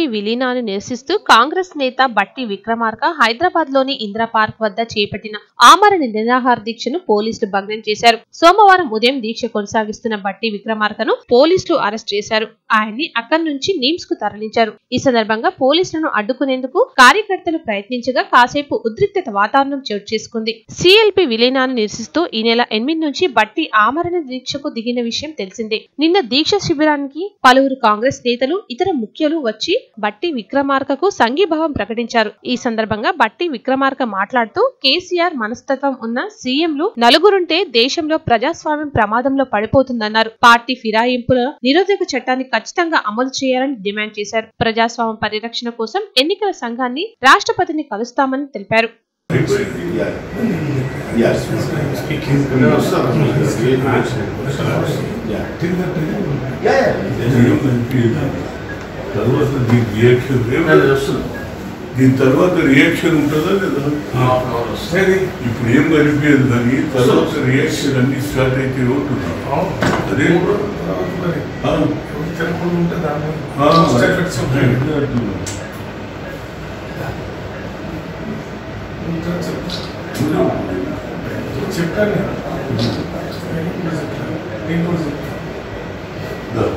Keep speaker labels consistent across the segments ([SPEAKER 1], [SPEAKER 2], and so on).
[SPEAKER 1] విలీనాన్ని నిరసిస్తూ కాంగ్రెస్ నేత బట్టి విక్రమార్క హైదరాబాద్ లోని ఇందిరా పార్క్ వద్ద చేపట్టిన ఆమరణ నిరాహార దీక్షను పోలీసులు భగ్నం చేశారు సోమవారం ఉదయం దీక్ష కొనసాగిస్తున్న బట్టి విక్రమార్కను పోలీసులు అరెస్ట్ చేశారు ఆయన్ని అక్కడి నుంచి నిమ్స్ కు తరలించారు ఈ సందర్భంగా పోలీసులను అడ్డుకునేందుకు కార్యకర్తలు ప్రయత్నించగా కాసేపు ఉద్రిక్తత వాతావరణం చోటు చేసుకుంది సిఎల్పి విలీనాన్ని నిరసిస్తూ ఈ నెల ఎనిమిది నుంచి బట్టి ఆమరణ దీక్షకు దిగిన విషయం తెలిసిందే నిన్న దీక్ష శిబిరానికి పలువురు కాంగ్రెస్ నేతలు ఇతర ముఖ్యులు వచ్చి బట్టి విక్రమార్కకు సంఘీభావం ప్రకటించారు ఈ సందర్భంగా బట్టి విక్రమార్క మాట్లాడుతూ కేసీఆర్ మనస్తత్వం ఉన్న సీఎంలు నలుగురుంటే దేశంలో ప్రజాస్వామ్యం ప్రమాదంలో పడిపోతుందన్నారు పార్టీ ఫిరాయింపుల నిరోధక చట్టాన్ని ఖచ్చితంగా అమలు చేయాలని డిమాండ్ చేశారు ప్రజాస్వామ్య పరిరక్షణ కోసం ఎన్నికల సంఘాన్ని రాష్ట్రపతిని కలుస్తామని తెలిపారు
[SPEAKER 2] Yes.
[SPEAKER 3] Speaking.
[SPEAKER 2] No, sir. Yeah. Yeah, yeah.
[SPEAKER 3] తర్వాత దీని రియాక్షన్
[SPEAKER 2] అది వస్తుంది.
[SPEAKER 3] దీని తర్వాత రియాక్షన్ ఉంటుందా లేదా
[SPEAKER 2] హాఫ్ అన్ అవర్ వస్తుంది.
[SPEAKER 3] ఇప్పుడు ఏం కనిపించదు కానీ తర్వాత రియాక్షన్ అన్ని స్టార్ట్ అయితే ఉంటున్నా అదే ఆ, ఆ, అదే అంటున్నా.
[SPEAKER 4] చెప్పాను
[SPEAKER 3] దా.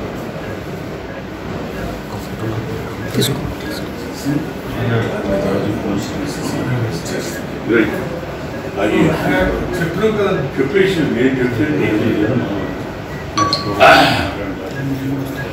[SPEAKER 3] రైట్. అయ్యి.
[SPEAKER 4] చెప్పినావు కదా
[SPEAKER 3] చెప్పేసి నేను చెప్పేది